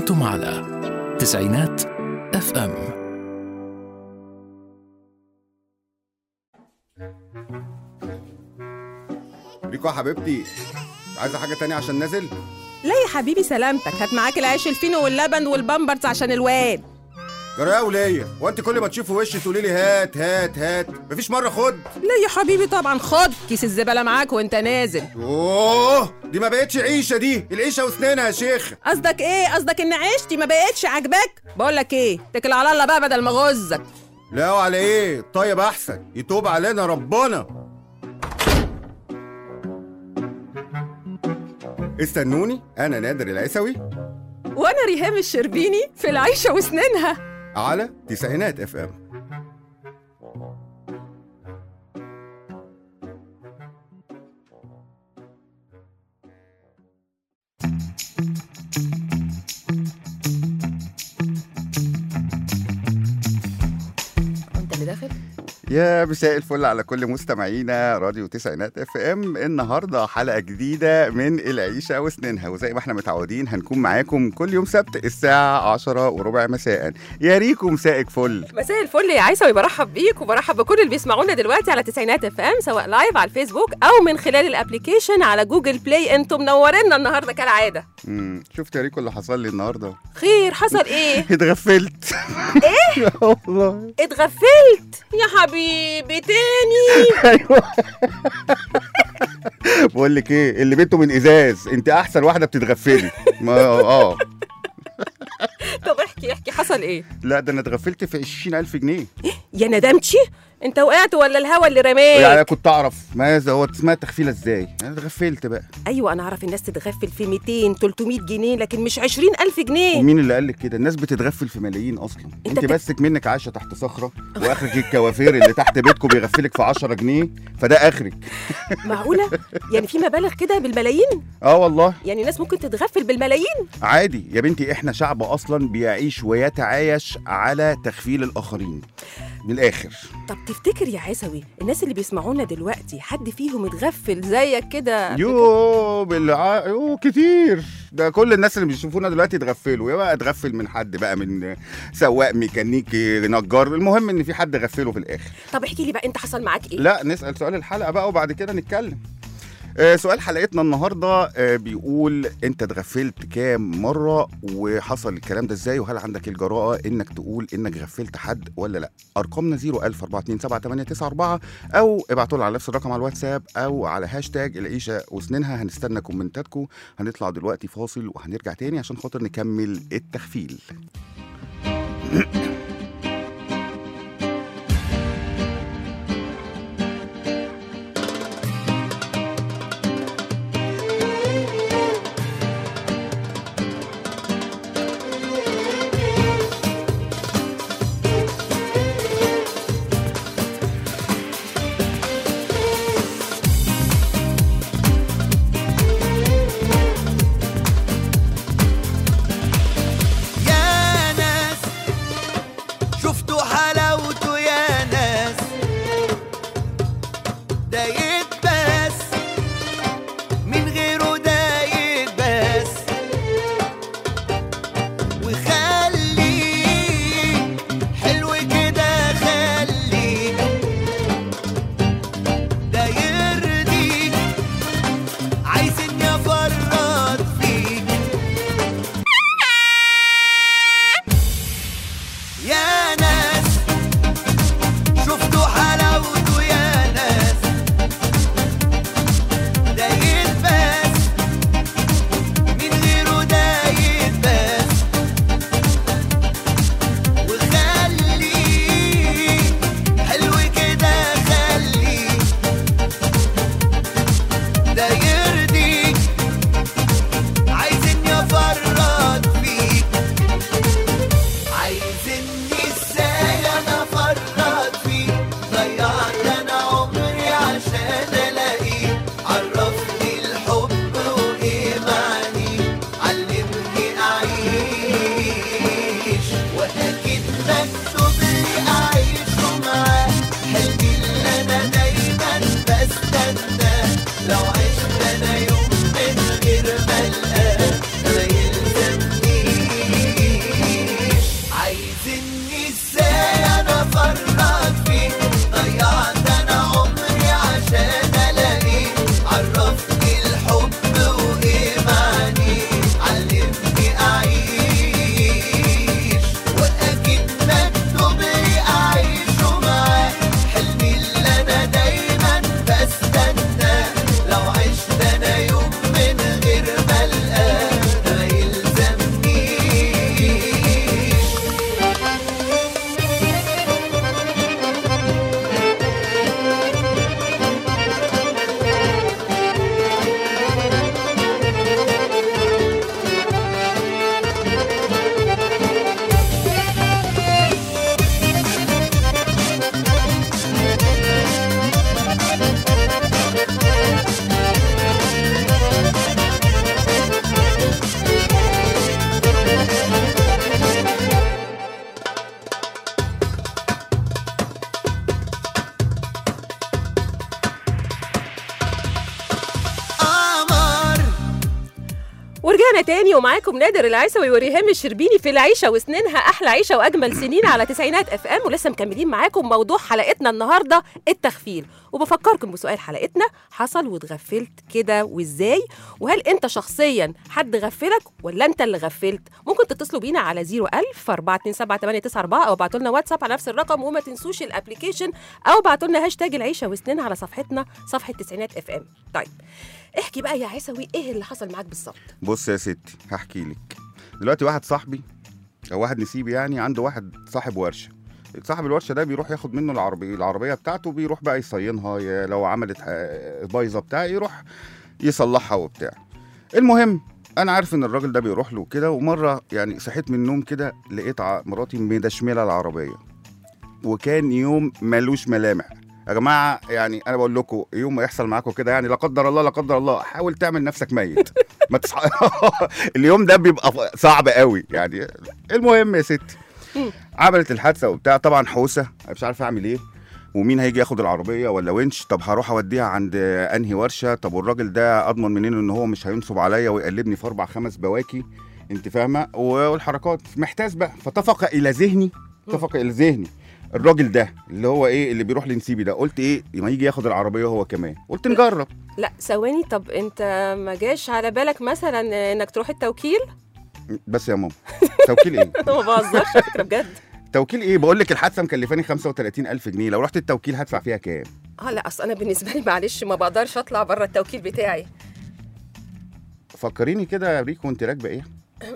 أنتم على تسعينات اف ام ريكو يا حبيبتي عايزه حاجه تانية عشان نازل لا يا حبيبي سلامتك هات معاك العيش الفينو واللبن والبامبرز عشان الواد جرايه وليا وانت كل ما تشوفي وشي تقولي لي هات هات هات مفيش مره خد لا يا حبيبي طبعا خد كيس الزبالة معاك وانت نازل اوه دي ما بقتش عيشه دي العيشه وسنينها يا شيخ قصدك ايه قصدك ان عيشتي ما بقتش عاجباك بقول لك ايه اتكل على الله بقى بدل ما غزك لا وعلى ايه طيب احسن يتوب علينا ربنا استنوني انا نادر العيسوي وانا ريهام الشربيني في العيشة وسنينها على تسعينات اف ام انت اللي داخل يا مساء الفل على كل مستمعينا راديو تسعينات اف ام النهارده حلقه جديده من العيشه وسنينها وزي ما احنا متعودين هنكون معاكم كل يوم سبت الساعه 10 وربع مساء يا ريكو مسائك فل مساء الفل يا عيسى وبرحب بيك وبرحب بكل اللي بيسمعونا دلوقتي على تسعينات اف ام سواء لايف على الفيسبوك او من خلال الابليكيشن على جوجل بلاي انتم منورينا النهارده كالعاده مم، شفت يا ريكو اللي حصل لي النهارده خير حصل ايه اتغفلت ايه والله اتغفلت يا حبيبي تاني ايوه بقول لك ايه اللي بيته من ازاز انت احسن واحده بتتغفلي ما اه طب احكي احكي حصل ايه لا ده انا اتغفلت في 20000 جنيه يا ندمتي انت وقعت ولا الهوا اللي يعني رماك انا كنت اعرف ماذا هو اسمها تغفيله ازاي انا اتغفلت بقى ايوه انا اعرف الناس تتغفل في 200 300 جنيه لكن مش 20000 جنيه ومين اللي قال لك كده الناس بتتغفل في ملايين اصلا انت بت- بسك منك عايشه تحت صخره واخرك الكوافير اللي تحت بيتكم بيغفلك في 10 جنيه فده اخرك معقوله يعني في مبالغ كده بالملايين اه والله يعني الناس ممكن تتغفل بالملايين عادي يا بنتي احنا شعب اصلا بيعيش ويتعايش على تغفيل الاخرين من الاخر طب تفتكر يا عيسوي الناس اللي بيسمعونا دلوقتي حد فيهم اتغفل زيك كده يو بالع... يو كتير ده كل الناس اللي بيشوفونا دلوقتي اتغفلوا يا بقى اتغفل من حد بقى من سواق ميكانيكي نجار المهم ان في حد غفله في الاخر طب احكي لي بقى انت حصل معاك ايه لا نسال سؤال الحلقه بقى وبعد كده نتكلم آه، سؤال حلقتنا النهارده آه، بيقول انت اتغفلت كام مره وحصل الكلام ده ازاي وهل عندك الجراءه انك تقول انك غفلت حد ولا لا ارقامنا 010427894 او ابعتوا لنا على نفس الرقم على الواتساب او على هاشتاج العيشه وسنينها هنستنى كومنتاتكم هنطلع دلوقتي فاصل وهنرجع تاني عشان خاطر نكمل التخفيل يا ناس ورجعنا تاني ومعاكم نادر العيسوي وريهام الشربيني في العيشه وسنينها احلى عيشه واجمل سنين على تسعينات اف ام ولسه مكملين معاكم موضوع حلقتنا النهارده التغفيل وبفكركم بسؤال حلقتنا حصل واتغفلت كده وازاي وهل انت شخصيا حد غفلك ولا انت اللي غفلت ممكن تتصلوا بينا على 01000 427 او ابعتوا لنا واتساب على نفس الرقم وما تنسوش الابلكيشن او ابعتوا لنا هاشتاج العيشه وسنينها على صفحتنا صفحه تسعينات اف ام طيب احكي بقى يا عيسوي ايه اللي حصل معاك بالظبط بص يا ستي هحكي لك دلوقتي واحد صاحبي او واحد نسيبي يعني عنده واحد صاحب ورشه صاحب الورشه ده بيروح ياخد منه العربيه العربيه بتاعته بيروح بقى يصينها ي- لو عملت آه، بايظه بتاع يروح يصلحها وبتاع المهم انا عارف ان الراجل ده بيروح له كده ومره يعني صحيت من النوم كده لقيت ع- مراتي مدشمله العربيه وكان يوم ملوش ملامح يا جماعه يعني انا بقول لكم يوم ما يحصل معاكم كده يعني لا قدر الله لا قدر الله حاول تعمل نفسك ميت ما تصح... اليوم ده بيبقى ف- صعب قوي يعني المهم يا ستي عملت الحادثه وبتاع طبعا حوسه أنا مش عارف اعمل ايه ومين هيجي ياخد العربيه ولا ونش طب هروح اوديها عند انهي ورشه طب والراجل ده اضمن منين ان هو مش هينصب عليا ويقلبني في اربع خمس بواكي انت فاهمه والحركات محتاس بقى فاتفق الى ذهني اتفق الى ذهني الراجل ده اللي هو ايه اللي بيروح لنسيبي ده قلت ايه ما يجي ياخد العربيه هو كمان قلت نجرب لا ثواني طب انت ما جاش على بالك مثلا انك تروح التوكيل بس يا ماما توكيل ايه انا ما بهزرش على فكره بجد توكيل ايه بقول لك الحادثه مكلفاني 35000 جنيه لو رحت التوكيل هدفع فيها كام اه لا اصل انا بالنسبه لي معلش ما بقدرش اطلع بره التوكيل بتاعي فكريني كده يا ريكو وانت راكبه ايه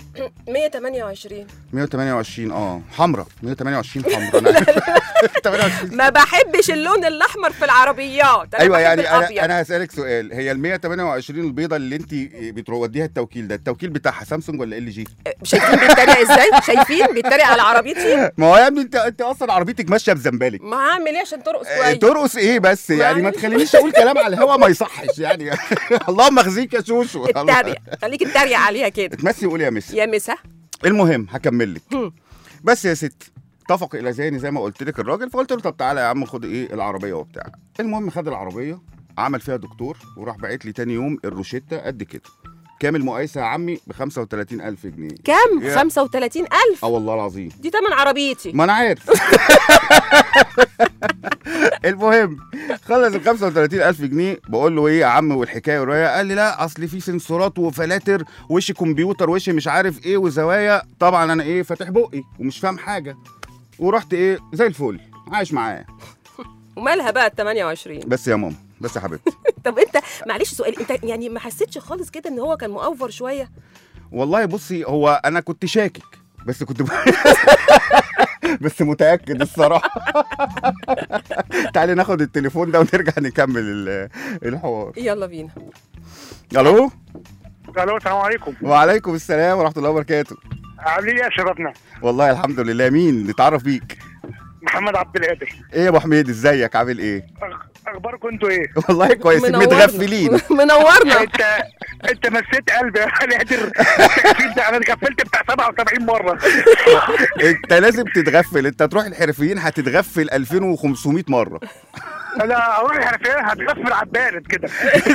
128 128 اه حمراء 128 حمراء انا 128 ما بحبش اللون الاحمر في العربيات أنا ايوه بحب يعني الأبيض. انا انا هسالك سؤال هي ال 128 البيضه اللي انت بتوديها التوكيل ده التوكيل بتاعها سامسونج ولا ال جي شايفين بيتريق ازاي شايفين بيتريق على عربيتي ما هو يا ابني انت انت اصلا عربيتك ماشيه بزنبلك ما هعمل ايه عشان ترقص آه، كويس ترقص ايه بس يعني ما معلش. تخلينيش اقول كلام على الهوا ما يصحش يعني اللهم اخزيك يا شوشو اتريق خليك اتريق عليها كده اتمسي وقولي يا مس يا مسا المهم هكمل لك هم. بس يا ستي اتفق الى ذهني زي ما قلت لك الراجل فقلت له طب تعالى يا عم خد ايه العربيه وبتاع المهم خد العربيه عمل فيها دكتور وراح باعت لي تاني يوم الروشته قد كده كامل مقايسه يا عمي ب 35000 جنيه كام يا- 35000 اه والله العظيم دي تمن عربيتي ما انا عارف المهم خلص ال 35000 جنيه بقول له ايه يا عم والحكايه والروايه قال لي لا اصل في سنسورات وفلاتر وش كمبيوتر وش مش عارف ايه وزوايا طبعا انا ايه فاتح بقي ومش فاهم حاجه ورحت ايه زي الفل عايش معاه ومالها بقى ال 28 بس يا ماما بس يا حبيبتي طب انت معلش سؤال انت يعني ما حسيتش خالص كده ان هو كان مؤفر شويه والله بصي هو انا كنت شاكك بس كنت ب... بس متاكد الصراحه تعالي ناخد التليفون ده ونرجع نكمل ال- الحوار يلا بينا الو الو السلام عليكم وعليكم السلام ورحمه الله وبركاته عاملين ايه يا شبابنا والله الحمد لله مين نتعرف بيك محمد عبد القادر ايه يا ابو حميد ازيك عامل ايه أخ- اخباركم انتوا ايه والله كويس منورنا. متغفلين منورنا انت انت مسيت قلبي يا قادر التكفير ده انا اتغفلت بتاع 77 مره انت لازم تتغفل انت تروح الحرفيين هتتغفل 2500 مره انا اروح الحرفيه هتغفل على البارد كده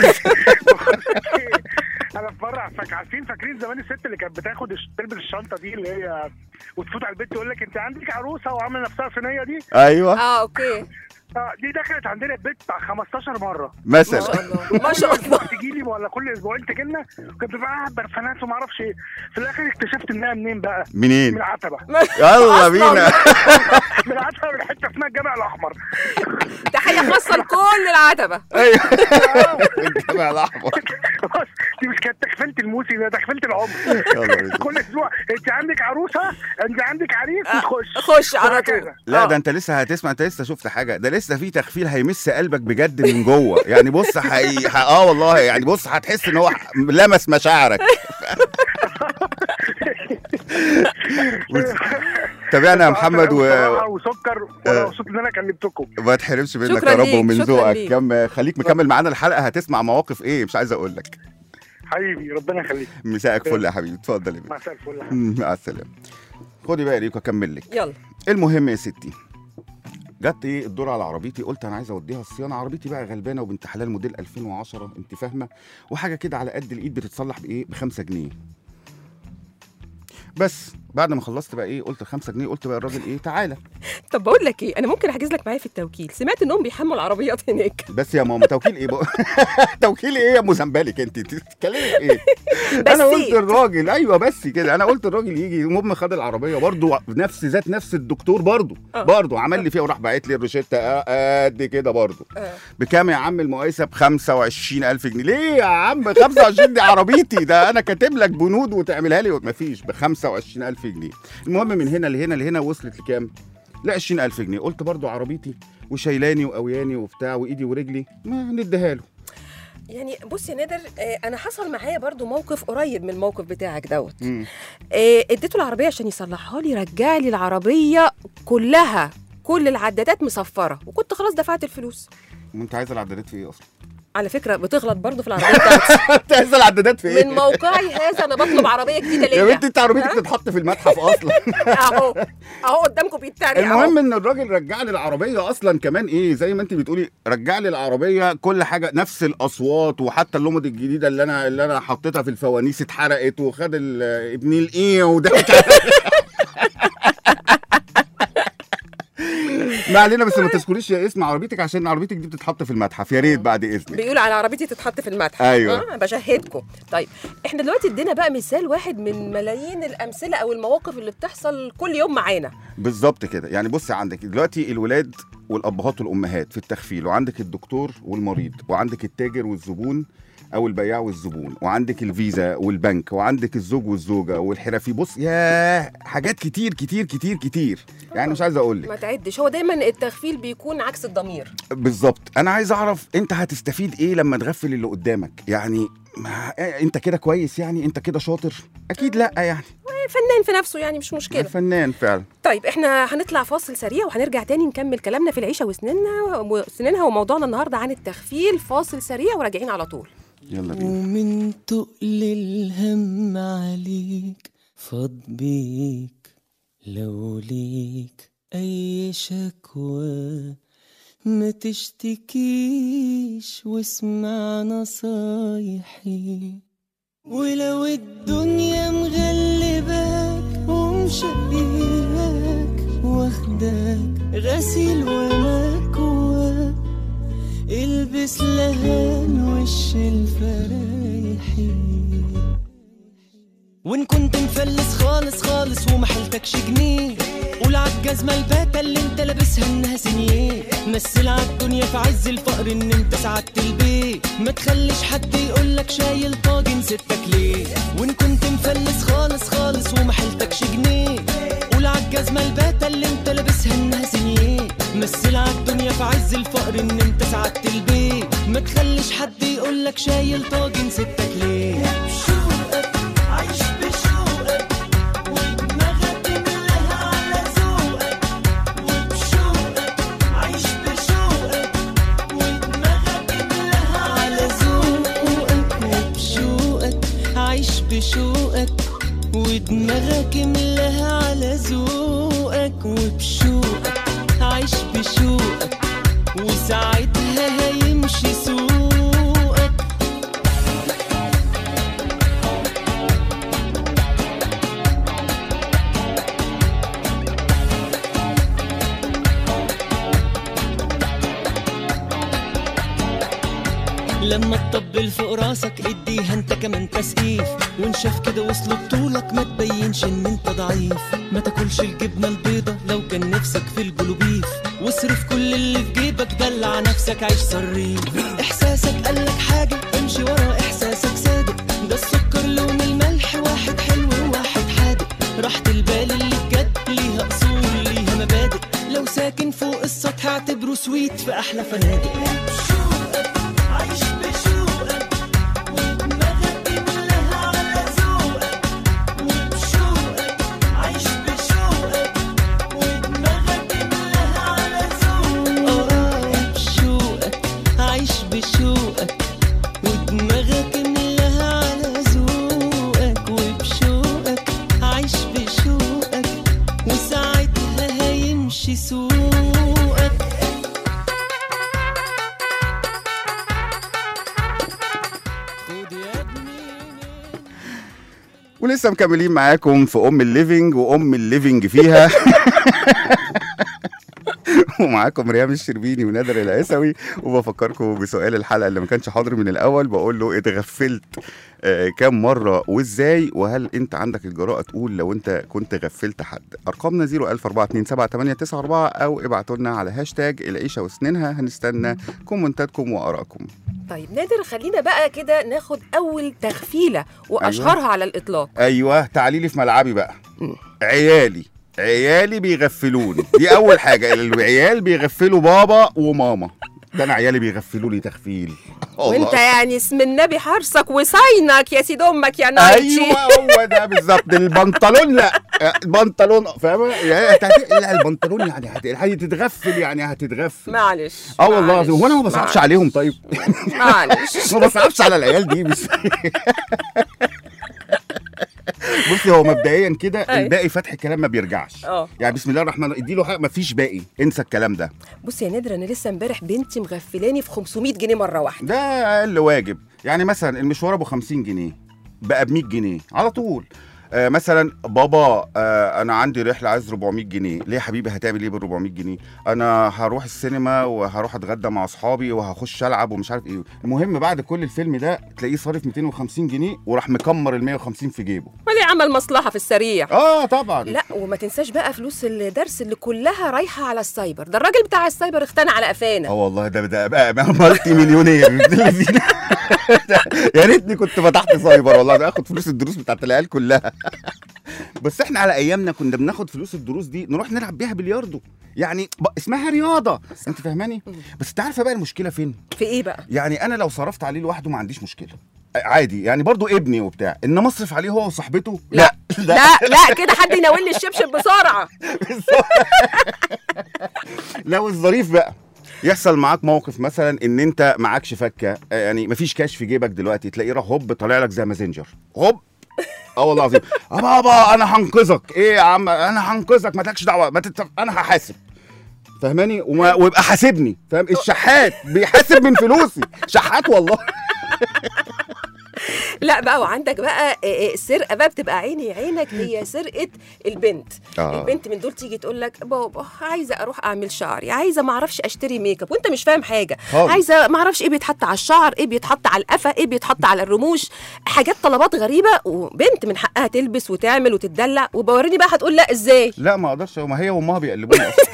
انا في مره فاك عارفين فاكرين زمان الست اللي كانت بتاخد الش- تلبس الشنطه دي اللي هي وتفوت على البيت تقول لك انت عندك عروسه وعامله نفسها صينيه دي ايوه اه اوكي آه، دي دخلت عندنا البيت بتاع 15 مره ما شاء مثلا الله ما شاء الله تجي لي ولا كل اسبوعين تجي لنا كنت ببقى قاعد برفانات وما اعرفش ايه في الاخر اكتشفت انها منين بقى من منين العتبه يلا أصلاً. بينا من العتبه من حته اسمها الجامع الاحمر تحيه خاصه لكل العتبه ايوه الجامع الاحمر بص دي مش كانت تكفلة الموسم ده تكفلة العمر يلا بينا. كل اسبوع انت عندك عروسه انت عندك عريس وتخش خش على طول وهكذا. لا آه. ده انت لسه هتسمع انت لسه شفت حاجه ده لسه في تخفيل هيمس قلبك بجد من جوه يعني بص حي... ح... اه والله يعني بص هتحس ان هو ح- لمس مشاعرك تابعنا يا محمد و... بصراحة وسكر وانا مبسوط ان انا كلمتكم ما تحرمش منك شكراً يا رب ليك، ومن شكراً ذوقك ليك. كم خليك مكمل معانا الحلقه هتسمع مواقف ايه مش عايز اقول لك حبيبي ربنا يخليك مساءك فل يا حبيبي اتفضل يا بيه. مساء الفل مم، مع السلامه خدي بقى ريكو اكمل لك يلا المهم يا ستي جت ايه الدور على عربيتي قلت انا عايز اوديها الصيانه عربيتي بقى غلبانه وبنت حلال موديل 2010 انت فاهمه وحاجه كده على قد الايد بتتصلح بايه ب 5 جنيه بس بعد ما خلصت بقى ايه قلت 5 جنيه قلت بقى الراجل ايه تعالى طب بقول لك ايه انا ممكن احجز لك معايا في التوكيل سمعت انهم بيحموا العربيات هناك بس يا ماما توكيل ايه بقى توكيل ايه يا موزمبلك انت بتتكلمي في ايه بس انا قلت إيه؟ الراجل ايوه بس كده انا قلت الراجل يجي المهم خد العربيه برضو نفس ذات نفس الدكتور برضو آه. برضو عمل لي فيها وراح باعت لي الروشته آه، قد كده برضو آه. بكام يا عم المقايسه ب 25000 جنيه ليه يا عم 25 دي عربيتي ده انا كاتب لك بنود وتعملها لي مفيش ب 25000 جنيه المهم من هنا لهنا لهنا وصلت لكام لا 20000 جنيه قلت برضو عربيتي وشايلاني وقوياني وبتاع وايدي ورجلي ما نديها له يعني بص يا نادر آه، انا حصل معايا برضو موقف قريب من الموقف بتاعك دوت مم. آه، اديته العربيه عشان يصلحها لي رجع لي العربيه كلها كل العدادات مصفره وكنت خلاص دفعت الفلوس وانت عايز العدادات في ايه اصلا؟ على فكره بتغلط برضو في العربيه بتاعتي انت عايز العدادات في ايه؟ من موقعي هذا انا بطلب عربيه جديده ليا يا بنتي انت عربيتك ها؟ تتحط في المتحف اصلا اهو اهو قدامكم بيتريق أهو. المهم ان الراجل رجع لي العربيه اصلا كمان ايه زي ما انت بتقولي رجع لي العربيه كل حاجه نفس الاصوات وحتى اللمض الجديده اللي انا اللي انا حطيتها في الفوانيس اتحرقت وخد ال- ابن الايه وضحك ما علينا بس ما تذكريش يا اسم عربيتك عشان عربيتك دي بتتحط في المتحف يا ريت بعد اذنك بيقولوا على عربيتي تتحط في المتحف أيوة. آه بشهدكم طيب احنا دلوقتي ادينا بقى مثال واحد من ملايين الامثله او المواقف اللي بتحصل كل يوم معانا بالظبط كده يعني بص عندك دلوقتي الولاد والابهات والامهات في التخفيل وعندك الدكتور والمريض وعندك التاجر والزبون او البياع والزبون وعندك الفيزا والبنك وعندك الزوج والزوجه والحرفي بص يا حاجات كتير كتير كتير كتير يعني مش عايز اقول لك ما تعدش هو دايما التغفيل بيكون عكس الضمير بالظبط انا عايز اعرف انت هتستفيد ايه لما تغفل اللي قدامك يعني ما انت كده كويس يعني انت كده شاطر اكيد لا يعني فنان في نفسه يعني مش مشكله فنان فعلا طيب احنا هنطلع فاصل سريع وهنرجع تاني نكمل كلامنا في العيشه وسنينها وسنينها وموضوعنا النهارده عن التغفيل فاصل سريع وراجعين على طول يلا بينا ومن تقل الهم عليك فاض بيك لو ليك أي شكوى ما تشتكيش واسمع نصايحي ولو الدنيا مغلباك ومشقياك واخداك غسيل ومكواك البس لهان وش الفرايحي وان كنت مفلس خالص خالص وما حيلتكش جنيه قول عالجزمة الباتة اللي انت لابسها انها سنيه مثل عالدنيا في عز الفقر ان انت سعدت البيت ما تخليش حد يقولك شايل طاجن ستك ليه وان كنت مفلس خالص خالص وما حيلتكش جنيه قول عالجزمة الباتة اللي انت لابسها انها سنيه مثل عالدنيا في عز الفقر ان انت سعدت البيت ما تخليش حد يقولك شايل طاجن ستك ليه بشوقك عايش بشوقك ودماغك ملاها على ذوقك وبشوقك عايش بشوقك ودماغك ملاها على ذوقك وبشوقك عايش بشوقك ودماغك ملاها على ذوقك وبشوقك عايش بشوقك وساعتها هيمشي سوقك لما تطبل فوق راسك اديها انت كمان تسقيف وان شاف كده وصلوا بطولك ما تبينش ان انت ضعيف ما تاكلش الجبنه البيضه لو كان نفسك في البلوبيف واصرف كل اللي في جيبك دلع نفسك عيش صريف احساسك قالك حاجه امشي ورا احساسك صادق ده السكر لون الملح واحد حلو وواحد حادق راحة البال اللي بجد ليها اصول ليها مبادئ لو ساكن فوق السطح اعتبره سويت في احلى فنادق عايش بشوقك ودماغك ملاها على ذوقك وبشوقك عايش بشوقك ودماغك ملاها على ذوقك اه بشوقك عايش بشوقك ودماغك ملاها على ذوقك وبشوقك عايش بشوقك وساعتها هيمشي سوقك ولسه مكملين معاكم في ام الليفينج وام الليفينج فيها ومعاكم ريام الشربيني ونادر العيسوي وبفكركم بسؤال الحلقه اللي ما كانش حاضر من الاول بقول له اتغفلت آه كام مره وازاي وهل انت عندك الجراءه تقول لو انت كنت غفلت حد ارقامنا 004278994 او ابعتوا لنا على هاشتاج العيشه وسنينها هنستنى كومنتاتكم وارائكم طيب نادر خلينا بقى كده ناخد اول تغفيله واشهرها على الاطلاق ايوه تعالي لي في ملعبي بقى مم. عيالي عيالي بيغفلوني دي اول حاجه العيال بيغفلوا بابا وماما ده انا عيالي بيغفلوا لي تغفيل والله. وانت يعني اسم النبي حرصك وصاينك يا سيد امك يا نايتشي ايوه هو ده بالظبط البنطلون لا البنطلون فاهمه يعني هت- لا البنطلون يعني هت- هتتغفل يعني هتتغفل معلش اه والله معلش، العظيم هو انا ما بصعبش معلش، عليهم طيب معلش ما بصعبش على العيال دي بس بصي هو مبدئيا كده أيوة. الباقي فتح الكلام ما بيرجعش اه يعني بسم الله الرحمن الرحيم اديله حاجه ما فيش باقي انسى الكلام ده بص يا نادر انا لسه امبارح بنتي مغفلاني في 500 جنيه مره واحده ده اقل واجب يعني مثلا المشوار ابو 50 جنيه بقى ب 100 جنيه على طول آه مثلا بابا آه انا عندي رحله عايز 400 جنيه ليه يا حبيبي هتعمل ايه بال 400 جنيه انا هروح السينما وهروح اتغدى مع اصحابي وهخش العب ومش عارف ايه المهم بعد كل الفيلم ده تلاقيه صارف 250 جنيه وراح مكمر ال 150 في جيبه وليه عمل مصلحه في السريع اه طبعا لا وما تنساش بقى فلوس الدرس اللي كلها رايحه على السايبر ده الراجل بتاع السايبر اختنى على قفانا اه والله ده ده بقى مالتي مليونير ابن الذين. يا ريتني كنت فتحت سايبر والله ده اخد فلوس الدروس بتاعت العيال كلها بس احنا على ايامنا كنا بناخد فلوس الدروس دي نروح نلعب بيها بلياردو يعني ب- اسمها رياضه انت فاهماني بس انت عارفه بقى المشكله فين في ايه بقى يعني انا لو صرفت عليه لوحده ما عنديش مشكله عادي يعني برضو ابني وبتاع انما اصرف عليه هو وصاحبته لا لا لا كده حد يناول لي الشبشب بسرعه لو الظريف بقى يحصل معاك موقف مثلا ان انت معكش فكه آه، يعني مفيش كاش في جيبك دلوقتي تلاقيه راح هوب طالع لك زي مازنجر هوب اه والله العظيم يا بابا انا هنقذك ايه يا عم انا هنقذك ما تلكش دعوه ما تت... انا هحاسب فاهماني وما... ويبقى حاسبني فاهم الشحات بيحاسب من فلوسي شحات والله لا بقى وعندك بقى آه، آه، السرقه بقى بتبقى عيني عينك هي سرقه البنت آه. البنت من دول تيجي تقول لك بابا عايزه اروح اعمل شعري عايزه ما اعرفش اشتري ميك اب وانت مش فاهم حاجه خالص. عايزه ما اعرفش ايه بيتحط على الشعر ايه بيتحط على القفا ايه بيتحط على الرموش حاجات طلبات غريبه وبنت من حقها تلبس وتعمل وتتدلع وبوريني بقى هتقول لا ازاي لا ما اقدرش ما هي وامها بيقلبوني اصلا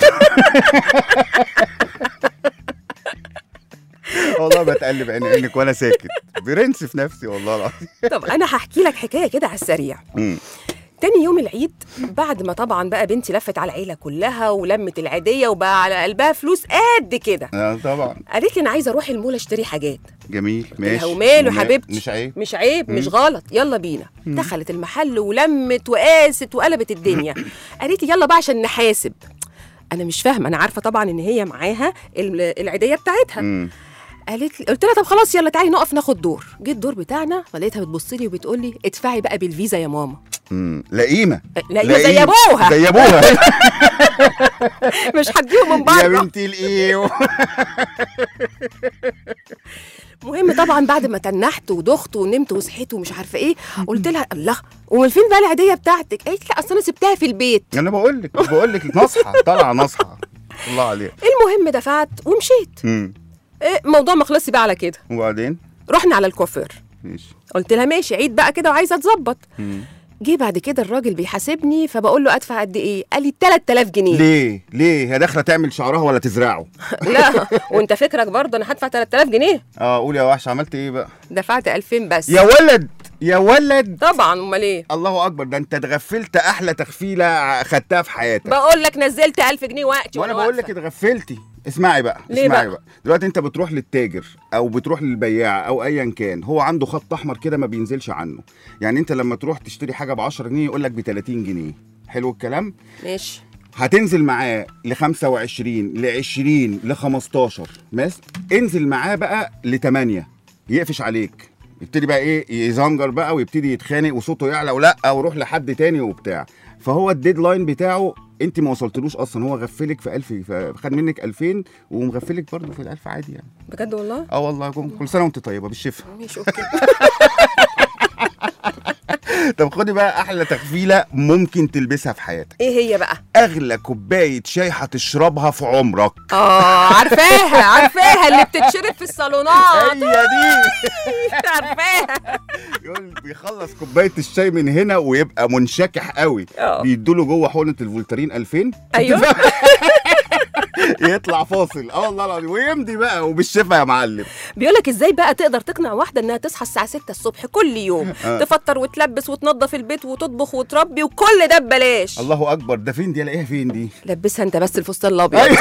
والله بتقلب عين عينك وانا ساكت برنس في نفسي والله العظيم طب انا هحكي لك حكايه كده على السريع مم. تاني يوم العيد بعد ما طبعا بقى بنتي لفت على العيله كلها ولمت العيديه وبقى على قلبها فلوس قد كده آه طبعا قالت لي انا عايزه اروح المول اشتري حاجات جميل ماشي وماله وما- حبيبتي مش عيب مش عيب مش غلط يلا بينا دخلت المحل ولمت وقاست وقلبت الدنيا قالت لي يلا بقى عشان نحاسب انا مش فاهمه انا عارفه طبعا ان هي معاها ال- العيديه بتاعتها مم. قالت لي قلت لها طب خلاص يلا تعالي نقف ناخد دور جه الدور بتاعنا فلقيتها بتبص لي وبتقول لي ادفعي بقى بالفيزا يا ماما مم. لئيمه لا زي ابوها زي ابوها مش هديهم من يا بره بنتي الايه المهم طبعا بعد ما تنحت ودخت ونمت وصحيت ومش عارفه ايه قلت لها الله ومن فين بقى العيديه بتاعتك قالت لي اصل انا سبتها في البيت انا بقول لك بقول لك نصحى طالعه نصحى الله عليك المهم دفعت ومشيت مم. إيه موضوع ما خلصش بقى على كده وبعدين رحنا على الكوافير ماشي قلت لها ماشي عيد بقى كده وعايزه اتظبط مم. جه بعد كده الراجل بيحاسبني فبقول له ادفع قد ايه قال لي 3000 جنيه ليه ليه هي داخله تعمل شعرها ولا تزرعه لا وانت فكرك برضه انا هدفع 3000 جنيه اه قول يا وحش عملت ايه بقى دفعت 2000 بس يا ولد يا ولد طبعا امال ايه الله اكبر ده انت اتغفلت احلى تغفيله خدتها في حياتك بقول لك نزلت 1000 جنيه وقتي وانا بقول لك اتغفلتي اسمعي بقى ليه اسمعي بقى؟ بقى دلوقتي انت بتروح للتاجر او بتروح للبياع او ايا كان هو عنده خط احمر كده ما بينزلش عنه يعني انت لما تروح تشتري حاجه ب 10 جنيه يقول لك ب 30 جنيه حلو الكلام ماشي هتنزل معاه ل 25 ل 20 ل 15 ماشي انزل معاه بقى ل 8 يقفش عليك يبتدي بقى ايه يزنجر بقى ويبتدي يتخانق وصوته يعلى ولا وروح لحد تاني وبتاع فهو الديدلاين بتاعه انت ما وصلتلوش اصلا هو غفلك في 1000 فخد منك 2000 ومغفلك برضه في ال 1000 عادي يعني بجد والله اه والله كل سنه وانت طيبه بالشفا ماشي اوكي طب خدي بقى احلى تخفيله ممكن تلبسها في حياتك ايه هي بقى اغلى كوبايه شاي هتشربها في عمرك اه عارفاها عارفاها اللي بتتشرب في الصالونات هي دي عارفاها يقول بيخلص كوبايه الشاي من هنا ويبقى منشكح قوي اه. بيدوا له جوه حقنه الفولترين 2000 ايوه يطلع فاصل اه والله العظيم ويمضي بقى وبالشفا يا معلم بيقول لك ازاي بقى تقدر تقنع واحده انها تصحى الساعه 6 الصبح كل يوم آه. تفطر وتلبس وتنظف البيت وتطبخ وتربي وكل ده ببلاش الله اكبر ده فين دي الاقيها فين دي لبسها انت بس الفستان الابيض أيوة.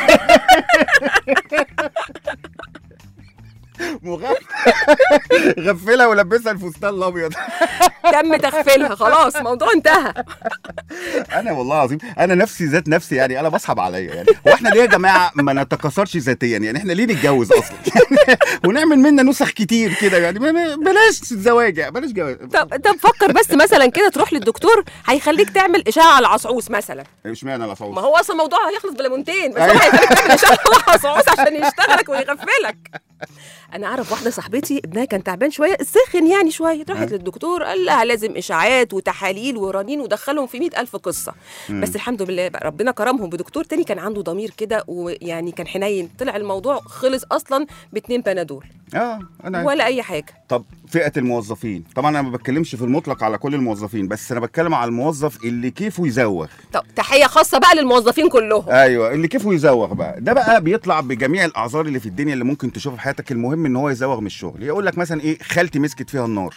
مغفل غفلها ولبسها الفستان الابيض تم تغفيلها خلاص الموضوع انتهى انا والله العظيم انا نفسي ذات نفسي يعني انا بصعب عليا يعني هو احنا ليه يا جماعه ما نتكاثرش ذاتيا يعني احنا ليه نتجوز اصلا ونعمل منا نسخ كتير كده يعني ما- ما- بلاش زواج يعني بلاش جواز طب طب فكر بس مثلا كده تروح للدكتور هيخليك تعمل اشعه على العصعوص مثلا اشمعنى ما العصعوص هو اصلا الموضوع هيخلص بليمونتين بس هو أيوة. هيخليك تعمل اشعه على العصعوص عشان يشتغلك ويغفلك انا اعرف واحده صاحبتي ابنها كان تعبان شويه سخن يعني شويه راحت للدكتور قال لها لازم اشاعات وتحاليل ورنين ودخلهم في مئة ألف قصه بس الحمد لله بقى ربنا كرمهم بدكتور تاني كان عنده ضمير كده ويعني كان حنين طلع الموضوع خلص اصلا باتنين بنادول اه انا ولا اي حاجه طب فئه الموظفين طبعا انا ما بتكلمش في المطلق على كل الموظفين بس انا بتكلم على الموظف اللي كيفه يزوغ طب تحيه خاصه بقى للموظفين كلهم ايوه اللي كيفه يزوغ بقى ده بقى بيطلع بجميع الاعذار اللي في الدنيا اللي ممكن تشوفها في حياتك المهم ان هو يزوغ من الشغل يقول لك مثلا ايه خالتي مسكت فيها النار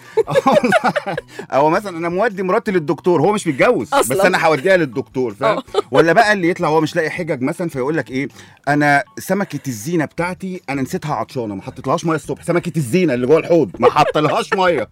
او مثلا انا مودي مراتي للدكتور هو مش متجوز أصلاً. بس انا هوديها للدكتور فاهم آه. ولا بقى اللي يطلع هو مش لاقي حجج مثلا فيقول لك ايه انا سمكه الزينه بتاعتي انا نسيتها عطشانه ما حطيتلهاش ميه الصبح سمكه الزينه اللي جوه الحوض ما حطلهاش ميه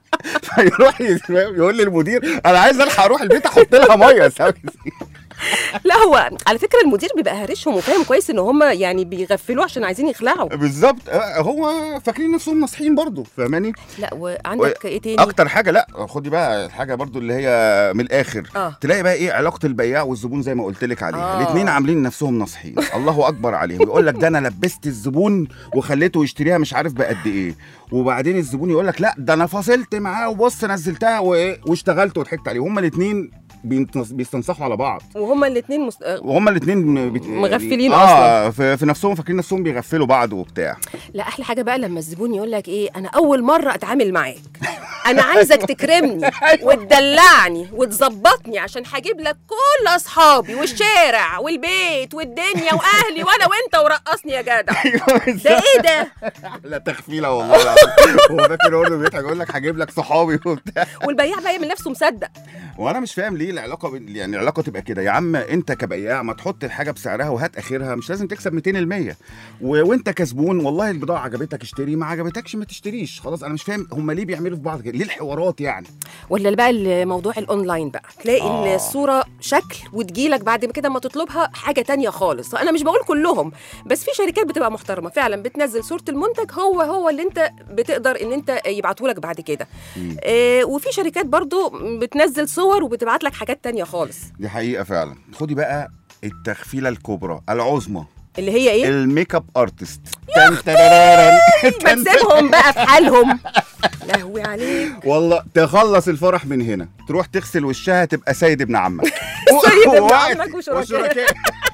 فيروح يقول للمدير انا عايز الحق اروح البيت احط لها ميه سمكة الزينة. لا هو على فكره المدير بيبقى هارشهم وفاهم كويس ان هم يعني بيغفلوه عشان عايزين يخلعوا بالظبط آه، هو فاكرين نفسهم ناصحين برضو فاهماني لا وعندك ايه تاني اكتر حاجه لا خدي بقى الحاجه برضو اللي هي من الاخر آه. تلاقي بقى ايه علاقه البياع والزبون زي ما قلت لك عليها آه. الاثنين عاملين نفسهم ناصحين الله اكبر عليهم يقول لك ده انا لبست الزبون وخليته يشتريها مش عارف بقد ايه وبعدين الزبون يقول لك لا ده انا فاصلت معاه وبص نزلتها وايه واشتغلت وضحكت عليه هما الاثنين بيستنصحوا على بعض وهما الاثنين مس... وهما الاثنين بت... مغفلين اه في, في نفسهم فاكرين نفسهم بيغفلوا بعض وبتاع لا احلى حاجه بقى لما الزبون يقول لك ايه انا اول مره اتعامل معاك انا عايزك تكرمني وتدلعني وتظبطني عشان هجيب لك كل اصحابي والشارع والبيت والدنيا واهلي وانا وانت ورقصني يا جدع ده ايه ده لا تخفيله والله العظيم هو فاكر هو اللي بيضحك يقول لك هجيب لك صحابي وبتاع والبياع بقى يعمل نفسه مصدق وانا مش فاهم ليه العلاقه ب... يعني العلاقه تبقى كده يا عم انت كبياع ما تحط الحاجه بسعرها وهات اخرها مش لازم تكسب 200% و... وانت كسبون والله البضاعه عجبتك اشتري ما عجبتكش ما تشتريش خلاص انا مش فاهم هم ليه بيعملوا في بعض كده ليه الحوارات يعني ولا بقى الموضوع الاونلاين بقى تلاقي آه. آه. الصوره شكل وتجيلك بعد كده ما تطلبها حاجه تانية خالص انا مش بقول كلهم بس في شركات بتبقى محترمه فعلا بتنزل صوره المنتج هو هو اللي انت بتقدر ان انت يبعته لك بعد كده آه وفي شركات برضو بتنزل صور وبتبعت لك حاجات تانية خالص دي حقيقه فعلا خدي بقى التخفيله الكبرى العظمى اللي هي ايه الميك اب ارتست تن ترارارن. ما تسيبهم بقى في حالهم لهوي عليك والله تخلص الفرح من هنا تروح تغسل وشها تبقى سيد ابن عمك سيد ابن وقت- عمك وشركاء.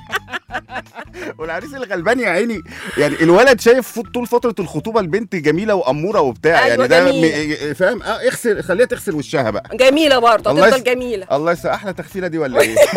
والعريس الغلبان يا عيني يعني الولد شايف فوت- طول فتره الخطوبه البنت جميله واموره وبتاع أيوة يعني ده جميلة. م- فاهم اه اغسل خليها تغسل وشها بقى جميله برضه الله هتفضل يس- جميله الله يسا احلى تخفيله دي ولا ايه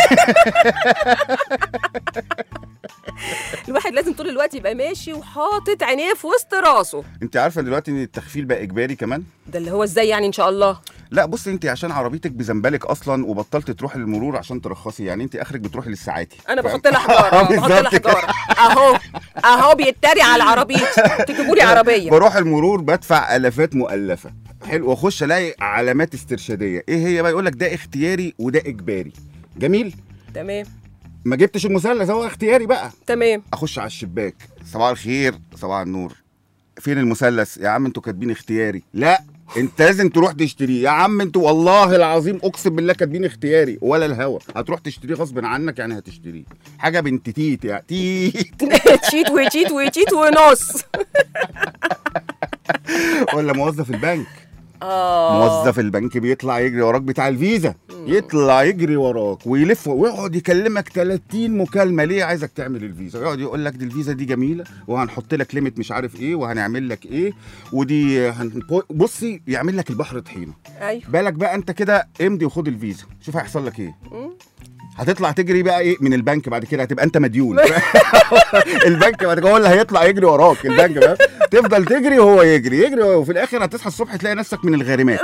الواحد لازم طول الوقت يبقى ماشي وحاطط عينيه في وسط راسه انت عارفه دلوقتي ان التخفيل بقى اجباري كمان ده اللي هو ازاي يعني ان شاء الله لا بصي انت عشان عربيتك بزنبلك اصلا وبطلت تروحي للمرور عشان ترخصي يعني انت اخرك بتروحي للساعاتي انا فاهم؟ بحط لها حجاره بحط لها بالظبط كده. حجاره اهو اهو بيتريق على عربيتي تجيبوا لي عربيه بروح المرور بدفع الافات مؤلفه حلو واخش الاقي علامات استرشاديه ايه هي بقى يقول لك ده اختياري وده اجباري جميل تمام ما جبتش المثلث هو اختياري بقى تمام اخش على الشباك صباح الخير صباح النور فين المثلث يا عم انتوا كاتبين اختياري لا انت لازم تروح تشتريه يا عم انتوا والله العظيم اقسم بالله كاتبين اختياري ولا الهوا هتروح تشتريه غصب عنك يعني هتشتريه حاجه بنت تيت يعني تيت تشيت وتشيت وتشيت ونص ولا موظف البنك اه موظف البنك بيطلع يجري وراك بتاع الفيزا يطلع يجري وراك ويلف ويقعد يكلمك 30 مكالمه ليه عايزك تعمل الفيزا يقعد يقول لك دي الفيزا دي جميله وهنحط لك ليميت مش عارف ايه وهنعمل لك ايه ودي هن... بصي يعمل لك البحر طحينه ايوه بالك بقى انت كده امضي وخد الفيزا شوف هيحصل لك ايه مم. هتطلع تجري بقى ايه من البنك بعد كده هتبقى انت مديون البنك بعد كده هو اللي هيطلع يجري وراك البنك بقى تفضل تجري وهو يجري يجري وفي الاخر هتصحى الصبح تلاقي نفسك من الغارمات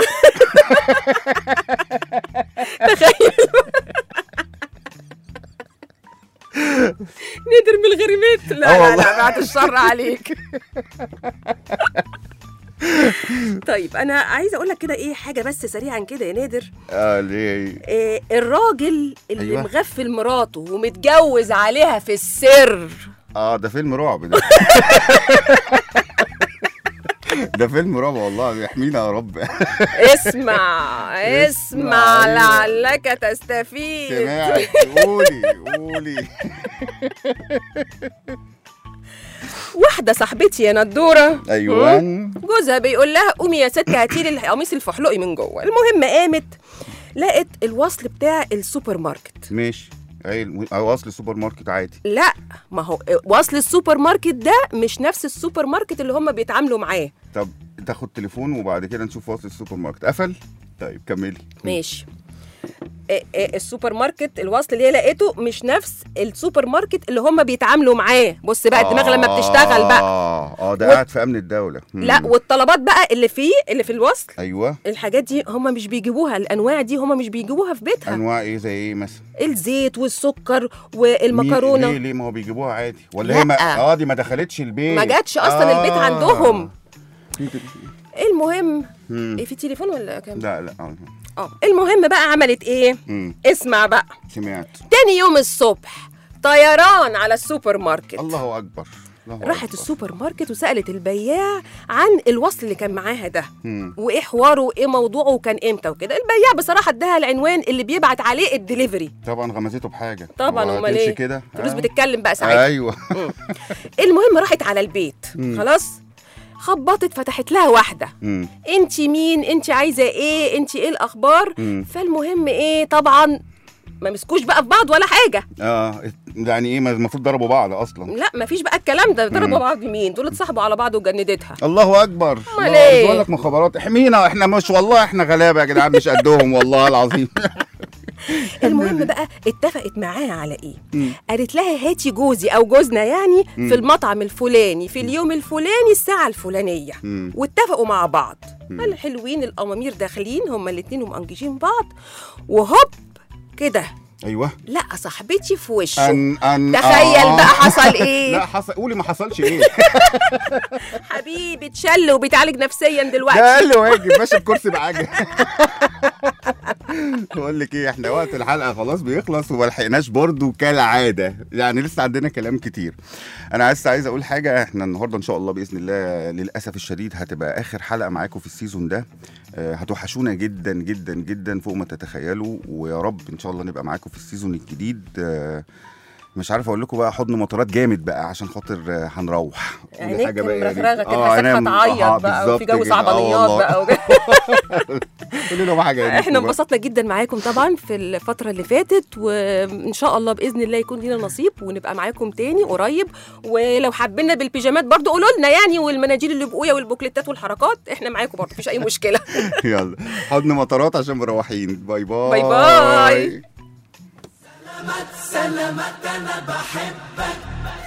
نادر من الغريمات لا آه لا والله. لا بعد الشر عليك طيب انا عايزه اقول لك كده ايه حاجه بس سريعا كده يا نادر اه ليه إيه الراجل اللي أيوة. أيوة. مغفل مراته ومتجوز عليها في السر اه ده فيلم رعب ده ده فيلم رعب والله يحمينا يا رب اسمع اسمع أيوة. لعلك تستفيد سمعت قولي قولي واحده صاحبتي يا ندوره ايوه جوزها بيقول لها قومي يا ست هاتي لي القميص الفحلقي من جوه المهم قامت لقت الوصل بتاع السوبر ماركت ماشي عيل او اصل السوبر ماركت عادي لا ما هو وصل السوبر ماركت ده مش نفس السوبر ماركت اللي هم بيتعاملوا معاه طب تاخد تليفون وبعد كده نشوف وصل السوبر ماركت قفل طيب كملي ماشي إيه إيه السوبر ماركت الوصل اللي هي لقيته مش نفس السوبر ماركت اللي هم بيتعاملوا معاه بص بقى الدماغ لما بتشتغل بقى اه اه ده و- قاعد في امن الدوله مم. لا والطلبات بقى اللي فيه اللي في الوصل ايوه الحاجات دي هم مش بيجيبوها الانواع دي هم مش بيجيبوها في بيتها انواع ايه زي ايه مثلا الزيت والسكر مين- والمكرونه ليه ليه ما هو بيجيبوها عادي ولا لا. هي ما اه دي ما دخلتش البيت ما جاتش اصلا البيت عندهم في- المهم مم. ايه في تليفون ولا كام لا لا آه. اه المهم بقى عملت ايه مم. اسمع بقى سمعت تاني يوم الصبح طيران على السوبر ماركت الله اكبر الله راحت أكبر. السوبر ماركت وسالت البياع عن الوصل اللي كان معاها ده مم. وايه حواره وايه موضوعه وكان امتى وكده البياع بصراحه اداها العنوان اللي بيبعت عليه الدليفري طبعا غمزته بحاجه طبعا هو امال هتمشي ايه كده فلوس آه. بتتكلم بقى ساعتها ايوه المهم راحت على البيت خلاص خبطت فتحت لها واحده مم. انت مين انت عايزه ايه انت ايه الاخبار مم. فالمهم ايه طبعا ما مسكوش بقى في بعض ولا حاجه اه يعني ايه ما المفروض ضربوا بعض اصلا لا ما فيش بقى الكلام ده مم. ضربوا بعض مين دول اتصاحبوا على بعض وجندتها الله اكبر أمال الله، إيه؟ بقول لك مخابرات احمينا احنا مش والله احنا غلابه يا جدعان مش قدهم والله العظيم المهم بقى اتفقت معاها على ايه مم. قالت لها هاتي جوزي او جوزنا يعني مم. في المطعم الفلاني في اليوم الفلاني الساعه الفلانيه مم. واتفقوا مع بعض الحلوين الامامير داخلين هما الاتنين ومأنجشين بعض وهوب كده ايوه لا صاحبتي في وشه أن أن تخيل آه. بقى حصل ايه لا حصل قولي ما حصلش ايه حبيبي اتشل وبيتعالج نفسيا ده دلوقتي اقل واجب ماشي بكرسي بعجل بقول لك ايه احنا وقت الحلقه خلاص بيخلص وما لحقناش برضه كالعاده يعني لسه عندنا كلام كتير انا لسه عايز اقول حاجه احنا النهارده ان شاء الله باذن الله للاسف الشديد هتبقى اخر حلقه معاكم في السيزون ده آه، هتوحشونا جدا جدا جدا فوق ما تتخيلوا ويا رب ان شاء الله نبقى معاكم في السيزون الجديد آه، مش عارف اقول لكم بقى حضن مطارات جامد بقى عشان خاطر آه، هنروح ودي عينيك حاجة بقى يعني- مرغرغه كده آه، حاساك أنا م- هتعيط آه، بقى وفي بالظبط جو كده. آه صعبانيات والله. بقى وكده. قولي لهم حاجه يا احنا نيكو بقى. انبسطنا جدا معاكم طبعا في الفتره اللي فاتت وان شاء الله باذن الله يكون لينا نصيب ونبقى معاكم تاني قريب ولو حابيننا بالبيجامات برضو قولوا لنا يعني والمناديل اللي بقويه والبوكليتات والحركات احنا معاكم برضو مفيش اي مشكله يلا حضن مطارات عشان مروحين باي باي باي باي. سلامات انا بحبك